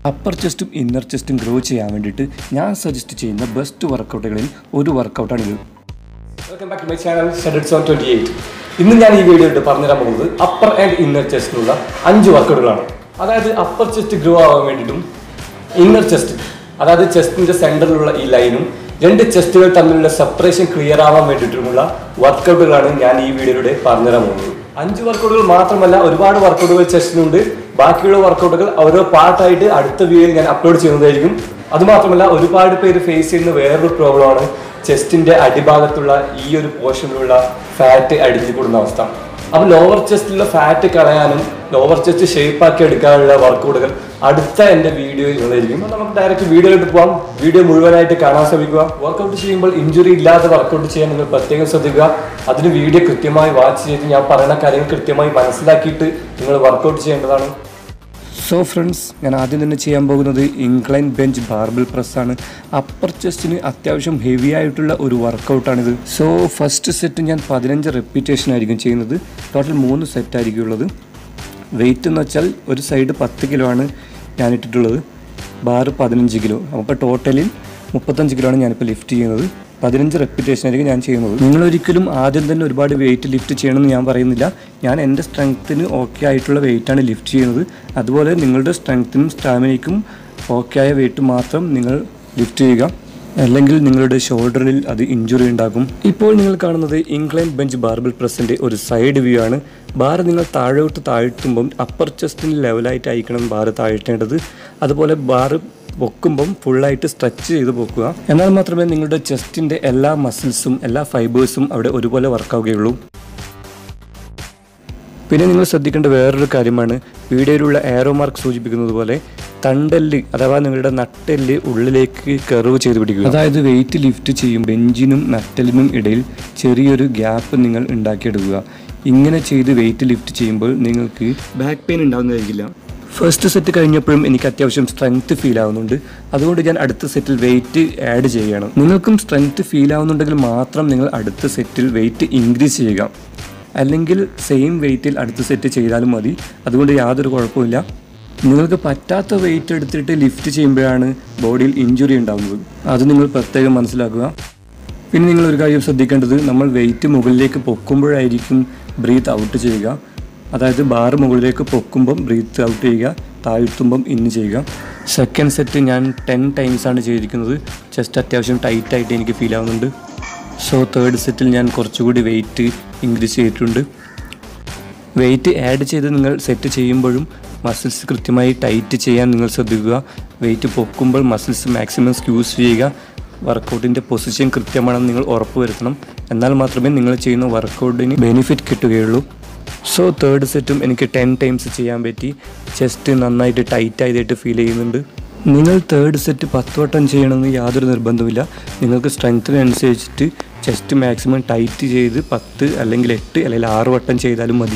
upper ചെസ്റ്റും inner ചെസ്റ്റും grow ചെയ്യാൻ വേണ്ടിയിട്ട് ഞാൻ സജസ്റ്റ് ചെയ്യുന്ന ബെസ്റ്റ് വർക്കൗട്ടുകളിൽ ഒരു വർക്കൗട്ടാണിത് welcome back to my channel shredded on twenty eight ഇന്ന് ഞാൻ ഈ വീഡിയോയിൽ പറഞ്ഞുതരാൻ പോകുന്നത് അപ്പർ ആൻഡ് ഇന്നർ ചെസ്റ്റിനുള്ള അഞ്ച് വർക്കൗട്ടുകളാണ് അതായത് അപ്പർ ചെസ്റ്റ് ഗ്രോ ആവാൻ വേണ്ടിയിട്ടും ഇന്നർ ചെസ്റ്റ് അതായത് ചെസ്റ്റിന്റെ സെന്ററിലുള്ള ഈ ലൈനും രണ്ട് ചെസ്റ്റുകൾ തമ്മിലുള്ള സെപ്പറേഷൻ ക്ലിയർ ആവാൻ വേണ്ടിയിട്ടുമുള്ള വർക്കൗട്ടുകളാണ് ഞാൻ ഈ വീഡിയോയിലൂടെ പറഞ്ഞുതരാൻ പോകുന്നത് അഞ്ച് വർക്കൗട്ടുകൾ മാത്രമല്ല ഒരുപാട് വർക്കൗട്ടുകൾ ചെസ്റ്റിനുണ്ട് ബാക്കിയുള്ള വർക്കൗട്ടുകൾ ഓരോ പാർട്ടായിട്ട് അടുത്ത വീഡിയോയിൽ ഞാൻ അപ്ലോഡ് ചെയ്യുന്നതായിരിക്കും അതുമാത്രമല്ല ഒരുപാട് പേര് ഫേസ് ചെയ്യുന്ന വേറൊരു പ്രോബ്ലമാണ് ചെസ്റ്റിന്റെ അടിഭാഗത്തുള്ള ഈ ഒരു പോർഷനിലുള്ള ഫാറ്റ് അടിഞ്ഞു കൂടുന്ന അവസ്ഥ അപ്പോൾ ലോവർ ചെസ്റ്റിലുള്ള ഫാറ്റ് കളയാനും ലോവർ ചെസ്റ്റ് ഷേപ്പ് ആക്കി എടുക്കാനുള്ള വർക്കൗട്ടുകൾ അടുത്ത എൻ്റെ വീഡിയോയിൽ ഉള്ളതായിരിക്കും അപ്പോൾ നമുക്ക് ഡയറക്റ്റ് വീഡിയോയിലോട്ട് പോകാം വീഡിയോ മുഴുവനായിട്ട് കാണാൻ ശ്രമിക്കുക വർക്കൗട്ട് ചെയ്യുമ്പോൾ ഇഞ്ചുറി ഇല്ലാതെ വർക്കൗട്ട് ചെയ്യാൻ നിങ്ങൾ പ്രത്യേകം ശ്രദ്ധിക്കുക അതിന് വീഡിയോ കൃത്യമായി വാച്ച് ചെയ്ത് ഞാൻ പറയുന്ന കാര്യങ്ങൾ കൃത്യമായി മനസ്സിലാക്കിയിട്ട് നിങ്ങൾ വർക്കൗട്ട് ചെയ്യേണ്ടതാണ് സോ ഫ്രണ്ട്സ് ഞാൻ ആദ്യം തന്നെ ചെയ്യാൻ പോകുന്നത് ഇൻക്ലൈൻ ബെഞ്ച് ബാർബിൾ പ്രസ് ആണ് അപ്പർ ചെസ്റ്റിന് അത്യാവശ്യം ഹെവി ആയിട്ടുള്ള ഒരു വർക്കൗട്ടാണിത് സോ ഫസ്റ്റ് സെറ്റ് ഞാൻ പതിനഞ്ച് റെപ്പിറ്റേഷൻ ആയിരിക്കും ചെയ്യുന്നത് ടോട്ടൽ മൂന്ന് സെറ്റ് ആയിരിക്കും ഉള്ളത് വെയിറ്റ് എന്ന് വെച്ചാൽ ഒരു സൈഡ് പത്ത് കിലോ ആണ് ഞാൻ ഇട്ടിട്ടുള്ളത് ബാറ് പതിനഞ്ച് കിലോ അപ്പോൾ ടോട്ടലിൽ മുപ്പത്തഞ്ച് കിലോ ആണ് ഞാനിപ്പോൾ ലിഫ്റ്റ് ചെയ്യുന്നത് പതിനഞ്ച് റെപ്പിറ്റേഷൻ ആയിരിക്കും ഞാൻ ചെയ്യുന്നത് നിങ്ങൾ ഒരിക്കലും ആദ്യം തന്നെ ഒരുപാട് വെയിറ്റ് ലിഫ്റ്റ് ചെയ്യണമെന്ന് ഞാൻ പറയുന്നില്ല ഞാൻ എൻ്റെ സ്ട്രെങ്ത്തിന് ഓക്കെ ആയിട്ടുള്ള വെയിറ്റാണ് ലിഫ്റ്റ് ചെയ്യുന്നത് അതുപോലെ നിങ്ങളുടെ സ്ട്രെങ്ത്തിനും സ്റ്റാമിനയ്ക്കും ഓക്കെ ആയ വെയിറ്റ് മാത്രം നിങ്ങൾ ലിഫ്റ്റ് ചെയ്യുക അല്ലെങ്കിൽ നിങ്ങളുടെ ഷോൾഡറിൽ അത് ഇഞ്ചുറി ഉണ്ടാകും ഇപ്പോൾ നിങ്ങൾ കാണുന്നത് ഇംഗ്ലൈൻ ബെഞ്ച് ബാർബിൾ പ്രസിന്റെ ഒരു സൈഡ് വ്യൂ ആണ് ബാർ നിങ്ങൾ താഴോട്ട് താഴ്ത്തുമ്പം അപ്പർ ചെസ്റ്റിന് ലെവലായിട്ടായിരിക്കണം ബാർ താഴ്ത്തേണ്ടത് അതുപോലെ ബാർ പൊക്കുമ്പം ഫുള്ളായിട്ട് സ്ട്രെച്ച് ചെയ്ത് പൊക്കുക എന്നാൽ മാത്രമേ നിങ്ങളുടെ ചെസ്റ്റിന്റെ എല്ലാ മസിൽസും എല്ലാ ഫൈബേഴ്സും അവിടെ ഒരുപോലെ വർക്കാവുകയുള്ളൂ പിന്നെ നിങ്ങൾ ശ്രദ്ധിക്കേണ്ട വേറൊരു കാര്യമാണ് വീഡിയോയിലുള്ള ആരോ മാർക്ക് സൂചിപ്പിക്കുന്നത് പോലെ തണ്ടെല്ല് അഥവാ നിങ്ങളുടെ നട്ടെല്ല് ഉള്ളിലേക്ക് കർവ് ചെയ്ത് പിടിക്കുക അതായത് വെയിറ്റ് ലിഫ്റ്റ് ചെയ്യും ബെഞ്ചിനും നട്ടെല്ലിനും ഇടയിൽ ചെറിയൊരു ഗ്യാപ്പ് നിങ്ങൾ ഉണ്ടാക്കിയെടുക്കുക ഇങ്ങനെ ചെയ്ത് വെയിറ്റ് ലിഫ്റ്റ് ചെയ്യുമ്പോൾ നിങ്ങൾക്ക് ബാക്ക് പെയിൻ ഉണ്ടാകുന്നതായിരിക്കില്ല ഫസ്റ്റ് സെറ്റ് കഴിഞ്ഞപ്പോഴും എനിക്ക് അത്യാവശ്യം സ്ട്രെങ്ത് ഫീൽ ആവുന്നുണ്ട് അതുകൊണ്ട് ഞാൻ അടുത്ത സെറ്റിൽ വെയിറ്റ് ആഡ് ചെയ്യുകയാണ് നിങ്ങൾക്കും സ്ട്രെങ്ത് ഫീൽ ആവുന്നുണ്ടെങ്കിൽ മാത്രം നിങ്ങൾ അടുത്ത സെറ്റിൽ വെയിറ്റ് ഇൻക്രീസ് ചെയ്യുക അല്ലെങ്കിൽ സെയിം വെയിറ്റിൽ അടുത്ത സെറ്റ് ചെയ്താലും മതി അതുകൊണ്ട് യാതൊരു കുഴപ്പമില്ല നിങ്ങൾക്ക് പറ്റാത്ത വെയിറ്റ് എടുത്തിട്ട് ലിഫ്റ്റ് ചെയ്യുമ്പോഴാണ് ബോഡിയിൽ ഇഞ്ചുറി ഉണ്ടാകുന്നത് അത് നിങ്ങൾ പ്രത്യേകം മനസ്സിലാക്കുക പിന്നെ നിങ്ങൾ ഒരു കാര്യം ശ്രദ്ധിക്കേണ്ടത് നമ്മൾ വെയിറ്റ് മുകളിലേക്ക് പൊക്കുമ്പോഴായിരിക്കും ബ്രീത്ത് ഔട്ട് ചെയ്യുക അതായത് ബാർ മുകളിലേക്ക് പൊക്കുമ്പം ബ്രീത്ത് ഔട്ട് ചെയ്യുക താഴ്ത്തുമ്പം ഇന്ന് ചെയ്യുക സെക്കൻഡ് സെറ്റ് ഞാൻ ടെൻ ടൈംസ് ആണ് ചെയ്തിരിക്കുന്നത് ചെസ്റ്റ് അത്യാവശ്യം ടൈറ്റായിട്ട് എനിക്ക് ഫീൽ ആവുന്നുണ്ട് സോ തേർഡ് സെറ്റിൽ ഞാൻ കുറച്ചുകൂടി വെയിറ്റ് ഇൻക്രീസ് ചെയ്തിട്ടുണ്ട് വെയിറ്റ് ആഡ് ചെയ്ത് നിങ്ങൾ സെറ്റ് ചെയ്യുമ്പോഴും മസിൽസ് കൃത്യമായി ടൈറ്റ് ചെയ്യാൻ നിങ്ങൾ ശ്രദ്ധിക്കുക വെയിറ്റ് പൊക്കുമ്പോൾ മസിൽസ് മാക്സിമം സ്ക്യൂസ് ചെയ്യുക വർക്കൗട്ടിൻ്റെ പൊസിഷൻ കൃത്യമാണെന്ന് നിങ്ങൾ ഉറപ്പുവരുത്തണം എന്നാൽ മാത്രമേ നിങ്ങൾ ചെയ്യുന്ന വർക്കൗട്ടിന് ബെനിഫിറ്റ് കിട്ടുകയുള്ളൂ സോ തേർഡ് സെറ്റും എനിക്ക് ടെൻ ടൈംസ് ചെയ്യാൻ പറ്റി ചെസ്റ്റ് നന്നായിട്ട് ടൈറ്റ് ആയതായിട്ട് ഫീൽ ചെയ്യുന്നുണ്ട് നിങ്ങൾ തേർഡ് സെറ്റ് പത്ത് വട്ടം ചെയ്യണമെന്ന് യാതൊരു നിർബന്ധമില്ല നിങ്ങൾക്ക് സ്ട്രെങ്ത്തിനനുസരിച്ചിട്ട് ചെസ്റ്റ് മാക്സിമം ടൈറ്റ് ചെയ്ത് പത്ത് അല്ലെങ്കിൽ എട്ട് അല്ലെങ്കിൽ ആറ് വട്ടം ചെയ്താലും മതി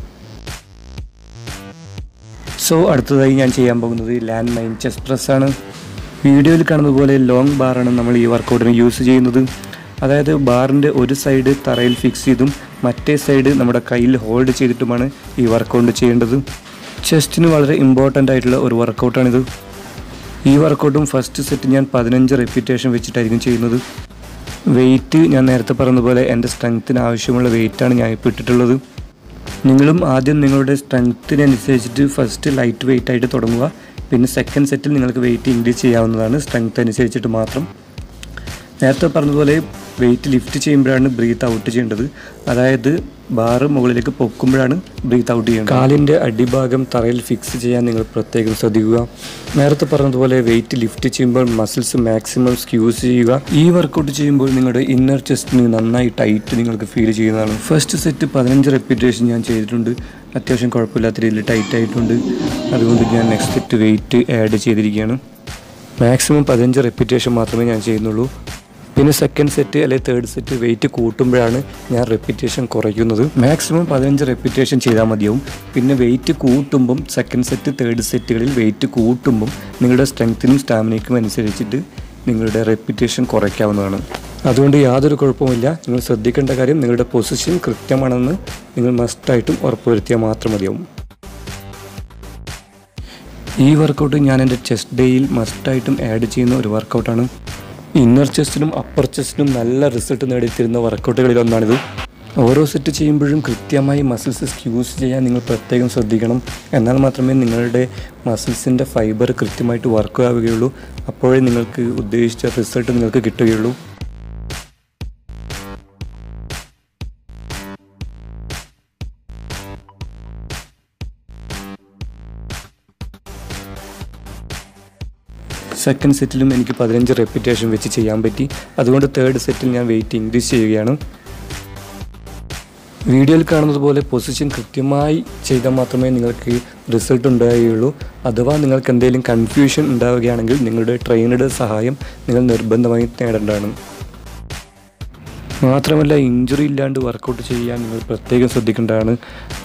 സോ അടുത്തതായി ഞാൻ ചെയ്യാൻ പോകുന്നത് ലാൻഡ് മൈൻ ചെസ്റ്റ് പ്രസ്സാണ് വീഡിയോയിൽ കാണുന്നത് പോലെ ലോങ് ബാറാണ് നമ്മൾ ഈ വർക്കൗട്ടിന് യൂസ് ചെയ്യുന്നത് അതായത് ബാറിൻ്റെ ഒരു സൈഡ് തറയിൽ ഫിക്സ് ചെയ്തും മറ്റേ സൈഡ് നമ്മുടെ കയ്യിൽ ഹോൾഡ് ചെയ്തിട്ടുമാണ് ഈ വർക്കൗട്ട് ചെയ്യേണ്ടത് ചെസ്റ്റിന് വളരെ ഇമ്പോർട്ടൻ്റ് ആയിട്ടുള്ള ഒരു വർക്കൗട്ടാണിത് ഈ വർക്കൗട്ടും ഫസ്റ്റ് സെറ്റ് ഞാൻ പതിനഞ്ച് റെപ്പിറ്റേഷൻ വെച്ചിട്ടായിരിക്കും ചെയ്യുന്നത് വെയിറ്റ് ഞാൻ നേരത്തെ പറഞ്ഞതുപോലെ എൻ്റെ സ്ട്രെങ്ത്തിന് ആവശ്യമുള്ള വെയിറ്റാണ് ഞാൻ ഇപ്പോൾ ഇട്ടിട്ടുള്ളത് നിങ്ങളും ആദ്യം നിങ്ങളുടെ സ്ട്രെങ്ത്തിനനുസരിച്ചിട്ട് ഫസ്റ്റ് ലൈറ്റ് വെയിറ്റ് ആയിട്ട് തുടങ്ങുക പിന്നെ സെക്കൻഡ് സെറ്റിൽ നിങ്ങൾക്ക് വെയിറ്റ് ഇൻക്രീസ് ചെയ്യാവുന്നതാണ് സ്ട്രെങ്ത് അനുസരിച്ചിട്ട് മാത്രം നേരത്തെ പറഞ്ഞതുപോലെ വെയിറ്റ് ലിഫ്റ്റ് ചെയ്യുമ്പോഴാണ് ബ്രീത്ത് ഔട്ട് ചെയ്യേണ്ടത് അതായത് ബാറ് മുകളിലേക്ക് പൊക്കുമ്പോഴാണ് ബ്രീത്ത് ഔട്ട് ചെയ്യേണ്ടത് കാലിൻ്റെ അടിഭാഗം തറയിൽ ഫിക്സ് ചെയ്യാൻ നിങ്ങൾ പ്രത്യേകം ശ്രദ്ധിക്കുക നേരത്തെ പറഞ്ഞതുപോലെ വെയിറ്റ് ലിഫ്റ്റ് ചെയ്യുമ്പോൾ മസിൽസ് മാക്സിമം സ്ക്യൂസ് ചെയ്യുക ഈ വർക്കൗട്ട് ചെയ്യുമ്പോൾ നിങ്ങളുടെ ഇന്നർ ചെസ്റ്റിന് നന്നായി ടൈറ്റ് നിങ്ങൾക്ക് ഫീൽ ചെയ്യുന്നതാണ് ഫസ്റ്റ് സെറ്റ് പതിനഞ്ച് റെപ്പിറ്റേഷൻ ഞാൻ ചെയ്തിട്ടുണ്ട് അത്യാവശ്യം കുഴപ്പമില്ലാത്ത രീതിയിൽ ടൈറ്റ് ആയിട്ടുണ്ട് അതുകൊണ്ട് ഞാൻ നെക്സ്റ്റ് സെറ്റ് വെയിറ്റ് ആഡ് ചെയ്തിരിക്കുകയാണ് മാക്സിമം പതിനഞ്ച് റെപ്പിറ്റേഷൻ മാത്രമേ ഞാൻ ചെയ്യുന്നുള്ളൂ പിന്നെ സെക്കൻഡ് സെറ്റ് അല്ലെങ്കിൽ തേർഡ് സെറ്റ് വെയിറ്റ് കൂട്ടുമ്പോഴാണ് ഞാൻ റെപ്പിറ്റേഷൻ കുറയ്ക്കുന്നത് മാക്സിമം പതിനഞ്ച് റെപ്പിറ്റേഷൻ ചെയ്താൽ മതിയാവും പിന്നെ വെയിറ്റ് കൂട്ടുമ്പം സെക്കൻഡ് സെറ്റ് തേർഡ് സെറ്റുകളിൽ വെയിറ്റ് കൂട്ടുമ്പം നിങ്ങളുടെ സ്ട്രെങ്ത്തിനും സ്റ്റാമിനയ്ക്കും അനുസരിച്ചിട്ട് നിങ്ങളുടെ റെപ്പിറ്റേഷൻ കുറയ്ക്കാവുന്നതാണ് അതുകൊണ്ട് യാതൊരു കുഴപ്പമില്ല നിങ്ങൾ ശ്രദ്ധിക്കേണ്ട കാര്യം നിങ്ങളുടെ പൊസിഷൻ കൃത്യമാണെന്ന് നിങ്ങൾ മസ്റ്റായിട്ടും ഉറപ്പുവരുത്തിയാൽ മാത്രം മതിയാവും ഈ വർക്കൗട്ട് ഞാൻ എൻ്റെ ചെസ്റ്റ് ഡേയിൽ മസ്റ്റായിട്ടും ആഡ് ചെയ്യുന്ന ഒരു വർക്കൗട്ടാണ് ഇന്നർ ചെസ്റ്റിനും അപ്പർ ചെസ്റ്റിനും നല്ല റിസൾട്ട് നേടിത്തരുന്ന വർക്കൗട്ടുകളിൽ ഒന്നാണിത് ഓരോ സെറ്റ് ചെയ്യുമ്പോഴും കൃത്യമായി മസിൽസ് സ്ക്യൂസ് ചെയ്യാൻ നിങ്ങൾ പ്രത്യേകം ശ്രദ്ധിക്കണം എന്നാൽ മാത്രമേ നിങ്ങളുടെ മസിൽസിൻ്റെ ഫൈബർ കൃത്യമായിട്ട് വർക്ക് ആവുകയുള്ളൂ അപ്പോഴേ നിങ്ങൾക്ക് ഉദ്ദേശിച്ച റിസൾട്ട് നിങ്ങൾക്ക് കിട്ടുകയുള്ളൂ സെക്കൻഡ് സെറ്റിലും എനിക്ക് പതിനഞ്ച് റെപ്പിറ്റേഷൻ വെച്ച് ചെയ്യാൻ പറ്റി അതുകൊണ്ട് തേർഡ് സെറ്റിൽ ഞാൻ വെയിറ്റ് ഇൻക്രീസ് ചെയ്യുകയാണ് വീഡിയോയിൽ കാണുന്നത് പോലെ പൊസിഷൻ കൃത്യമായി ചെയ്താൽ മാത്രമേ നിങ്ങൾക്ക് റിസൾട്ട് ഉണ്ടാവുകയുള്ളൂ അഥവാ നിങ്ങൾക്ക് എന്തെങ്കിലും കൺഫ്യൂഷൻ ഉണ്ടാവുകയാണെങ്കിൽ നിങ്ങളുടെ ട്രെയിനറുടെ സഹായം നിങ്ങൾ നിർബന്ധമായി നേടേണ്ടതാണ് മാത്രമല്ല ഇഞ്ചുറി ഇല്ലാണ്ട് വർക്കൗട്ട് ചെയ്യാൻ നിങ്ങൾ പ്രത്യേകം ശ്രദ്ധിക്കേണ്ടതാണ്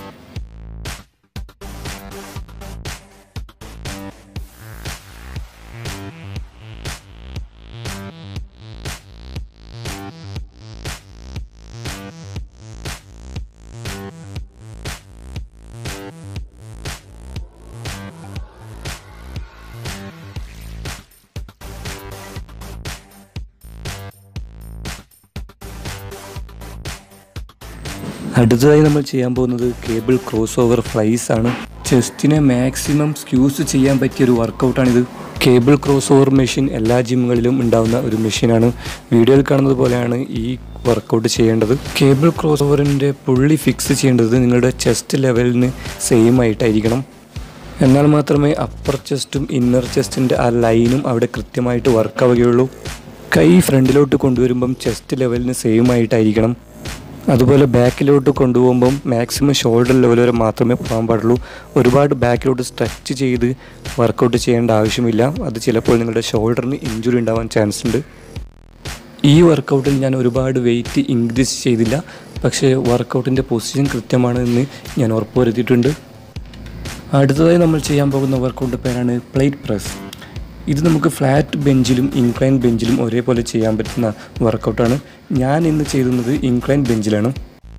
അടുത്തതായി നമ്മൾ ചെയ്യാൻ പോകുന്നത് കേബിൾ ക്രോസ് ഓവർ ഫ്ലൈസ് ആണ് ചെസ്റ്റിനെ മാക്സിമം സ്ക്യൂസ് ചെയ്യാൻ പറ്റിയ ഒരു വർക്കൗട്ടാണിത് കേബിൾ ക്രോസ് ഓവർ മെഷീൻ എല്ലാ ജിമ്മുകളിലും ഉണ്ടാവുന്ന ഒരു മെഷീനാണ് വീഡിയോയിൽ കാണുന്നത് പോലെയാണ് ഈ വർക്കൗട്ട് ചെയ്യേണ്ടത് കേബിൾ ക്രോസ് ഓവറിൻ്റെ പുള്ളി ഫിക്സ് ചെയ്യേണ്ടത് നിങ്ങളുടെ ചെസ്റ്റ് ലെവലിന് സെയിം ആയിട്ടായിരിക്കണം എന്നാൽ മാത്രമേ അപ്പർ ചെസ്റ്റും ഇന്നർ ചെസ്റ്റിൻ്റെ ആ ലൈനും അവിടെ കൃത്യമായിട്ട് വർക്ക് ആവുകയുള്ളൂ കൈ ഫ്രണ്ടിലോട്ട് കൊണ്ടുവരുമ്പം ചെസ്റ്റ് ലെവലിന് സെയിം ആയിട്ടായിരിക്കണം അതുപോലെ ബാക്കിലോട്ട് കൊണ്ടുപോകുമ്പം മാക്സിമം ഷോൾഡർ ലെവൽ വരെ മാത്രമേ പോകാൻ പാടുള്ളൂ ഒരുപാട് ബാക്കിലോട്ട് സ്ട്രെച്ച് ചെയ്ത് വർക്കൗട്ട് ചെയ്യേണ്ട ആവശ്യമില്ല അത് ചിലപ്പോൾ നിങ്ങളുടെ ഷോൾഡറിന് ഇഞ്ചുറി ഉണ്ടാവാൻ ചാൻസ് ഉണ്ട് ഈ വർക്കൗട്ടിൽ ഞാൻ ഒരുപാട് വെയിറ്റ് ഇൻക്രീസ് ചെയ്തില്ല പക്ഷേ വർക്കൗട്ടിൻ്റെ പൊസിഷൻ കൃത്യമാണ് എന്ന് ഞാൻ ഉറപ്പുവരുത്തിയിട്ടുണ്ട് അടുത്തതായി നമ്മൾ ചെയ്യാൻ പോകുന്ന വർക്കൗട്ട് പേരാണ് പ്ലേറ്റ് പ്രസ് ഇത് നമുക്ക് ഫ്ലാറ്റ് ബെഞ്ചിലും ഇൻക്ലൈൻ ബെഞ്ചിലും ഒരേപോലെ ചെയ്യാൻ പറ്റുന്ന വർക്കൗട്ടാണ് ഞാൻ ഇന്ന് ചെയ്യുന്നത് ഇൻക്ലൈൻ ബെഞ്ചിലാണ്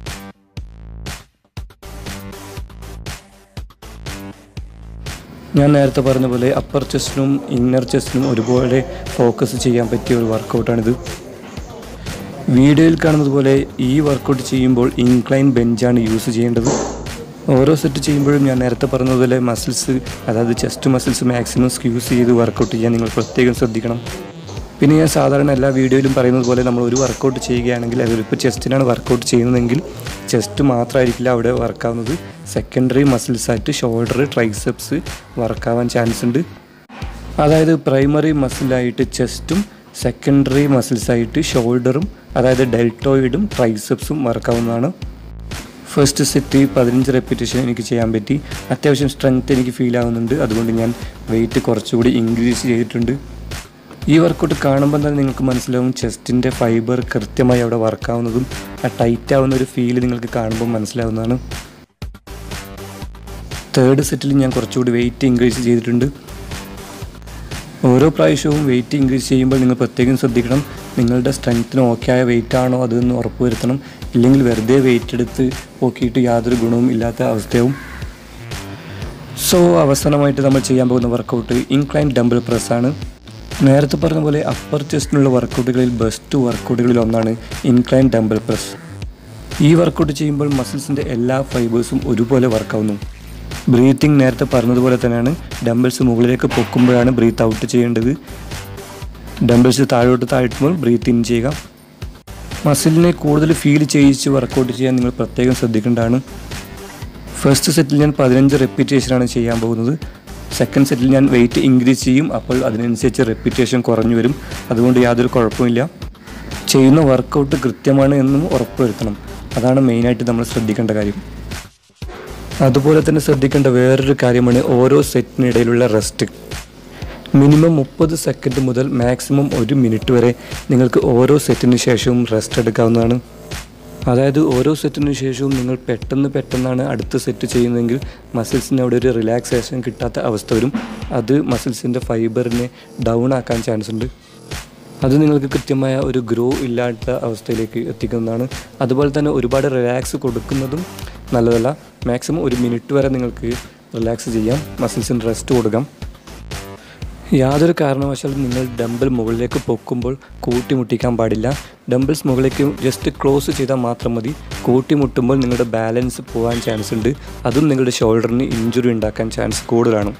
ഞാൻ നേരത്തെ പറഞ്ഞ പോലെ അപ്പർ ചെസ്റ്റിനും ഇന്നർ ചെസ്റ്റിനും ഒരുപോലെ ഫോക്കസ് ചെയ്യാൻ പറ്റിയ ഒരു വർക്കൗട്ടാണിത് വീഡിയോയിൽ കാണുന്നത് പോലെ ഈ വർക്കൗട്ട് ചെയ്യുമ്പോൾ ഇൻക്ലൈൻ ബെഞ്ചാണ് യൂസ് ചെയ്യേണ്ടത് ഓരോ സെറ്റ് ചെയ്യുമ്പോഴും ഞാൻ നേരത്തെ പറഞ്ഞതുപോലെ മസിൽസ് അതായത് ചെസ്റ്റ് മസിൽസ് മാക്സിമം സ്ക്യൂസ് ചെയ്ത് വർക്കൗട്ട് ചെയ്യാൻ നിങ്ങൾ പ്രത്യേകം ശ്രദ്ധിക്കണം പിന്നെ ഞാൻ സാധാരണ എല്ലാ വീഡിയോയിലും പറയുന്നത് പോലെ നമ്മൾ ഒരു വർക്കൗട്ട് ചെയ്യുകയാണെങ്കിൽ അതിലിപ്പോൾ ചെസ്റ്റിനാണ് വർക്കൗട്ട് ചെയ്യുന്നതെങ്കിൽ ചെസ്റ്റ് മാത്രമായിരിക്കില്ല അവിടെ വർക്കാവുന്നത് സെക്കൻഡറി മസിൽസായിട്ട് ഷോൾഡർ ട്രൈസെപ്സ് വർക്കാവാൻ ചാൻസ് ഉണ്ട് അതായത് പ്രൈമറി മസിലായിട്ട് ചെസ്റ്റും സെക്കൻഡറി മസിൽസായിട്ട് ഷോൾഡറും അതായത് ഡെൽറ്റോയിഡും ട്രൈസെപ്സും വർക്കാവുന്നതാണ് ഫസ്റ്റ് സെറ്റ് പതിനഞ്ച് റെപ്പിറ്റേഷൻ എനിക്ക് ചെയ്യാൻ പറ്റി അത്യാവശ്യം സ്ട്രെങ്ത് എനിക്ക് ഫീൽ ആവുന്നുണ്ട് അതുകൊണ്ട് ഞാൻ വെയിറ്റ് കുറച്ചുകൂടി ഇൻക്രീസ് ചെയ്തിട്ടുണ്ട് ഈ വർക്കൗട്ട് കാണുമ്പോൾ തന്നെ നിങ്ങൾക്ക് മനസ്സിലാവും ചെസ്റ്റിൻ്റെ ഫൈബർ കൃത്യമായി അവിടെ വർക്കാവുന്നതും ആ ടൈറ്റ് ആവുന്ന ഒരു ഫീല് നിങ്ങൾക്ക് കാണുമ്പോൾ മനസ്സിലാവുന്നതാണ് തേർഡ് സെറ്റിൽ ഞാൻ കുറച്ചുകൂടി വെയിറ്റ് ഇൻക്രീസ് ചെയ്തിട്ടുണ്ട് ഓരോ പ്രാവശ്യവും വെയിറ്റ് ഇൻക്രീസ് ചെയ്യുമ്പോൾ നിങ്ങൾ പ്രത്യേകം ശ്രദ്ധിക്കണം നിങ്ങളുടെ സ്ട്രെങ്ത്തിന് ഓക്കെ ആയ വെയിറ്റ് ആണോ അതെന്ന് ഉറപ്പുവരുത്തണം ഇല്ലെങ്കിൽ വെറുതെ വെയിറ്റ് എടുത്ത് നോക്കിയിട്ട് യാതൊരു ഗുണവും ഇല്ലാത്ത അവസ്ഥയാവും സോ അവസാനമായിട്ട് നമ്മൾ ചെയ്യാൻ പോകുന്ന വർക്കൗട്ട് ഇൻക്ലൈൻ ഡംബിൾ പ്രസ് ആണ് നേരത്തെ പറഞ്ഞ പോലെ അപ്പർ ചെസ്റ്റിനുള്ള വർക്കൗട്ടുകളിൽ ബെസ്റ്റ് വർക്കൗട്ടുകളിൽ ഒന്നാണ് ഇൻക്ലൈൻ ഡംബിൾ പ്രസ് ഈ വർക്കൗട്ട് ചെയ്യുമ്പോൾ മസിൽസിൻ്റെ എല്ലാ ഫൈബേഴ്സും ഒരുപോലെ വർക്കാവുന്നു ബ്രീത്തിങ് നേരത്തെ പറഞ്ഞതുപോലെ തന്നെയാണ് ഡംബിൾസ് മുകളിലേക്ക് പൊക്കുമ്പോഴാണ് ബ്രീത്ത് ഔട്ട് ചെയ്യേണ്ടത് ഡംബിൾസ് താഴോട്ട് താഴ്ത്തുമ്പോൾ ബ്രീത്ത് ഇൻ ചെയ്യുക മസിലിനെ കൂടുതൽ ഫീൽ ചെയ്യിച്ച് വർക്കൗട്ട് ചെയ്യാൻ നിങ്ങൾ പ്രത്യേകം ശ്രദ്ധിക്കേണ്ടതാണ് ഫസ്റ്റ് സെറ്റിൽ ഞാൻ പതിനഞ്ച് റെപ്പിറ്റേഷനാണ് ചെയ്യാൻ പോകുന്നത് സെക്കൻഡ് സെറ്റിൽ ഞാൻ വെയിറ്റ് ഇൻക്രീസ് ചെയ്യും അപ്പോൾ അതിനനുസരിച്ച് റെപ്പിറ്റേഷൻ കുറഞ്ഞു വരും അതുകൊണ്ട് യാതൊരു കുഴപ്പമില്ല ചെയ്യുന്ന വർക്കൗട്ട് കൃത്യമാണ് എന്നും ഉറപ്പുവരുത്തണം അതാണ് മെയിനായിട്ട് നമ്മൾ ശ്രദ്ധിക്കേണ്ട കാര്യം അതുപോലെ തന്നെ ശ്രദ്ധിക്കേണ്ട വേറൊരു കാര്യമാണ് ഓരോ സെറ്റിനിടയിലുള്ള റെസ്റ്റ് മിനിമം മുപ്പത് സെക്കൻഡ് മുതൽ മാക്സിമം ഒരു മിനിറ്റ് വരെ നിങ്ങൾക്ക് ഓരോ സെറ്റിന് ശേഷവും റെസ്റ്റ് എടുക്കാവുന്നതാണ് അതായത് ഓരോ സെറ്റിന് ശേഷവും നിങ്ങൾ പെട്ടെന്ന് പെട്ടെന്നാണ് അടുത്ത സെറ്റ് ചെയ്യുന്നതെങ്കിൽ മസിൽസിന് അവിടെ ഒരു റിലാക്സേഷൻ കിട്ടാത്ത അവസ്ഥ വരും അത് മസിൽസിൻ്റെ ഫൈബറിനെ ഡൗൺ ആക്കാൻ ചാൻസ് ഉണ്ട് അത് നിങ്ങൾക്ക് കൃത്യമായ ഒരു ഗ്രോ ഇല്ലാത്ത അവസ്ഥയിലേക്ക് എത്തിക്കുന്നതാണ് അതുപോലെ തന്നെ ഒരുപാട് റിലാക്സ് കൊടുക്കുന്നതും നല്ലതല്ല മാക്സിമം ഒരു മിനിറ്റ് വരെ നിങ്ങൾക്ക് റിലാക്സ് ചെയ്യാം മസിൽസിന് റെസ്റ്റ് കൊടുക്കാം യാതൊരു കാരണവശാലും നിങ്ങൾ ഡംബൽ മുകളിലേക്ക് പൊക്കുമ്പോൾ കൂട്ടിമുട്ടിക്കാൻ പാടില്ല ഡംബിൾസ് മുകളിലേക്ക് ജസ്റ്റ് ക്ലോസ് ചെയ്താൽ മാത്രം മതി കൂട്ടിമുട്ടുമ്പോൾ നിങ്ങളുടെ ബാലൻസ് പോകാൻ ചാൻസ് ഉണ്ട് അതും നിങ്ങളുടെ ഷോൾഡറിന് ഇഞ്ചുറി ഉണ്ടാക്കാൻ ചാൻസ് കൂടുതലാണ്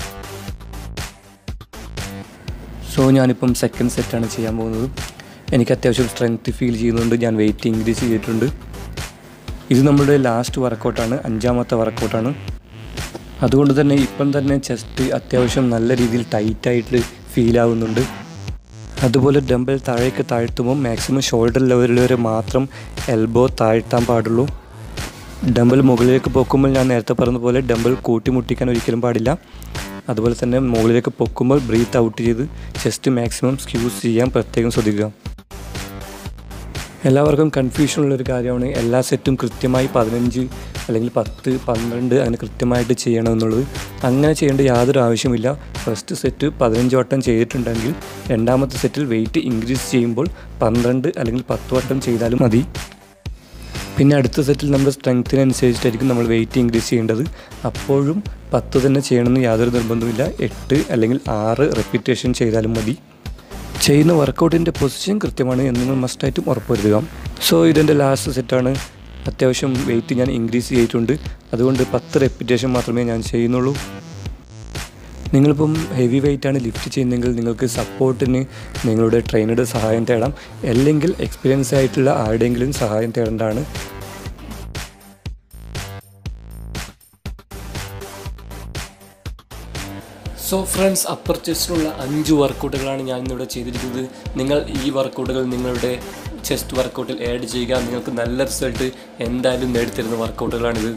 സോ ഞാനിപ്പം സെക്കൻഡ് സെറ്റാണ് ചെയ്യാൻ പോകുന്നത് എനിക്ക് അത്യാവശ്യം സ്ട്രെങ്ത് ഫീൽ ചെയ്യുന്നുണ്ട് ഞാൻ വെയിറ്റ് ഇൻക്രീസ് ചെയ്തിട്ടുണ്ട് ഇത് നമ്മുടെ ലാസ്റ്റ് വർക്കൗട്ടാണ് അഞ്ചാമത്തെ വർക്കൗട്ടാണ് അതുകൊണ്ട് തന്നെ ഇപ്പം തന്നെ ചെസ്റ്റ് അത്യാവശ്യം നല്ല രീതിയിൽ ടൈറ്റായിട്ട് ഫീൽ ആവുന്നുണ്ട് അതുപോലെ ഡംബൽ താഴേക്ക് താഴ്ത്തുമ്പോൾ മാക്സിമം ഷോൾഡർ ലെവലിൽ വരെ മാത്രം എൽബോ താഴ്ത്താൻ പാടുള്ളൂ ഡംബൽ മുകളിലേക്ക് പൊക്കുമ്പോൾ ഞാൻ നേരത്തെ പറഞ്ഞ പോലെ ഡംബൽ കൂട്ടിമുട്ടിക്കാൻ ഒരിക്കലും പാടില്ല അതുപോലെ തന്നെ മുകളിലേക്ക് പൊക്കുമ്പോൾ ബ്രീത്ത് ഔട്ട് ചെയ്ത് ചെസ്റ്റ് മാക്സിമം സ്ക്യൂസ് ചെയ്യാൻ പ്രത്യേകം ശ്രദ്ധിക്കുക എല്ലാവർക്കും കൺഫ്യൂഷനുള്ള ഒരു കാര്യമാണ് എല്ലാ സെറ്റും കൃത്യമായി പതിനഞ്ച് അല്ലെങ്കിൽ പത്ത് പന്ത്രണ്ട് അങ്ങനെ കൃത്യമായിട്ട് ചെയ്യണമെന്നുള്ളത് അങ്ങനെ ചെയ്യേണ്ട യാതൊരു ആവശ്യമില്ല ഫസ്റ്റ് സെറ്റ് പതിനഞ്ച് വട്ടം ചെയ്തിട്ടുണ്ടെങ്കിൽ രണ്ടാമത്തെ സെറ്റിൽ വെയിറ്റ് ഇൻക്രീസ് ചെയ്യുമ്പോൾ പന്ത്രണ്ട് അല്ലെങ്കിൽ പത്ത് വട്ടം ചെയ്താലും മതി പിന്നെ അടുത്ത സെറ്റിൽ നമ്മുടെ സ്ട്രെങ്ത്തിനനുസരിച്ചിട്ടായിരിക്കും നമ്മൾ വെയിറ്റ് ഇൻക്രീസ് ചെയ്യേണ്ടത് അപ്പോഴും പത്ത് തന്നെ ചെയ്യണമെന്ന് യാതൊരു നിർബന്ധമില്ല എട്ട് അല്ലെങ്കിൽ ആറ് റെപ്പിറ്റേഷൻ ചെയ്താലും മതി ചെയ്യുന്ന വർക്കൗട്ടിൻ്റെ പൊസിഷൻ കൃത്യമാണ് എന്ന് നിങ്ങൾ മസ്റ്റായിട്ടും ഉറപ്പുവരുത്തുക സോ ഇതെൻ്റെ ലാസ്റ്റ് സെറ്റാണ് അത്യാവശ്യം വെയിറ്റ് ഞാൻ ഇൻക്രീസ് ചെയ്തിട്ടുണ്ട് അതുകൊണ്ട് പത്ത് റെപ്പിറ്റേഷൻ മാത്രമേ ഞാൻ ചെയ്യുന്നുള്ളൂ നിങ്ങളിപ്പം ഹെവി വെയിറ്റാണ് ലിഫ്റ്റ് ചെയ്യുന്നതെങ്കിൽ നിങ്ങൾക്ക് സപ്പോർട്ടിന് നിങ്ങളുടെ ട്രെയിനറുടെ സഹായം തേടാം അല്ലെങ്കിൽ എക്സ്പീരിയൻസ് ആയിട്ടുള്ള ആരുടെയെങ്കിലും സഹായം തേടേണ്ടതാണ് സോ ഫ്രണ്ട്സ് അപ്പർ ചെസ്റ്റിനുള്ള അഞ്ച് വർക്കൗട്ടുകളാണ് ഞാൻ ഇന്നിവിടെ ചെയ്തിരിക്കുന്നത് നിങ്ങൾ ഈ വർക്കൗട്ടുകൾ നിങ്ങളുടെ ചെസ്റ്റ് വർക്കൗട്ടിൽ ആഡ് ചെയ്യുക നിങ്ങൾക്ക് നല്ല റിസൾട്ട് എന്തായാലും നേടിത്തരുന്ന വർക്കൗട്ടുകളാണിത്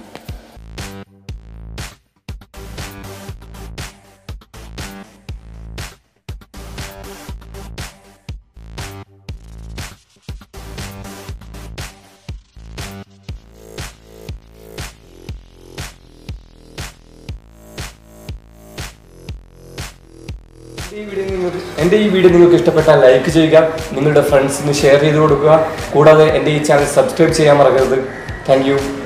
ഈ വീഡിയോ നിങ്ങൾക്ക് എൻ്റെ ഈ വീഡിയോ നിങ്ങൾക്ക് ഇഷ്ടപ്പെട്ടാൽ ലൈക്ക് ചെയ്യുക നിങ്ങളുടെ ഫ്രണ്ട്സിന് ഷെയർ ചെയ്ത് കൊടുക്കുക കൂടാതെ എൻ്റെ ഈ ചാനൽ സബ്സ്ക്രൈബ് ചെയ്യാൻ മറക്കരുത് താങ്ക്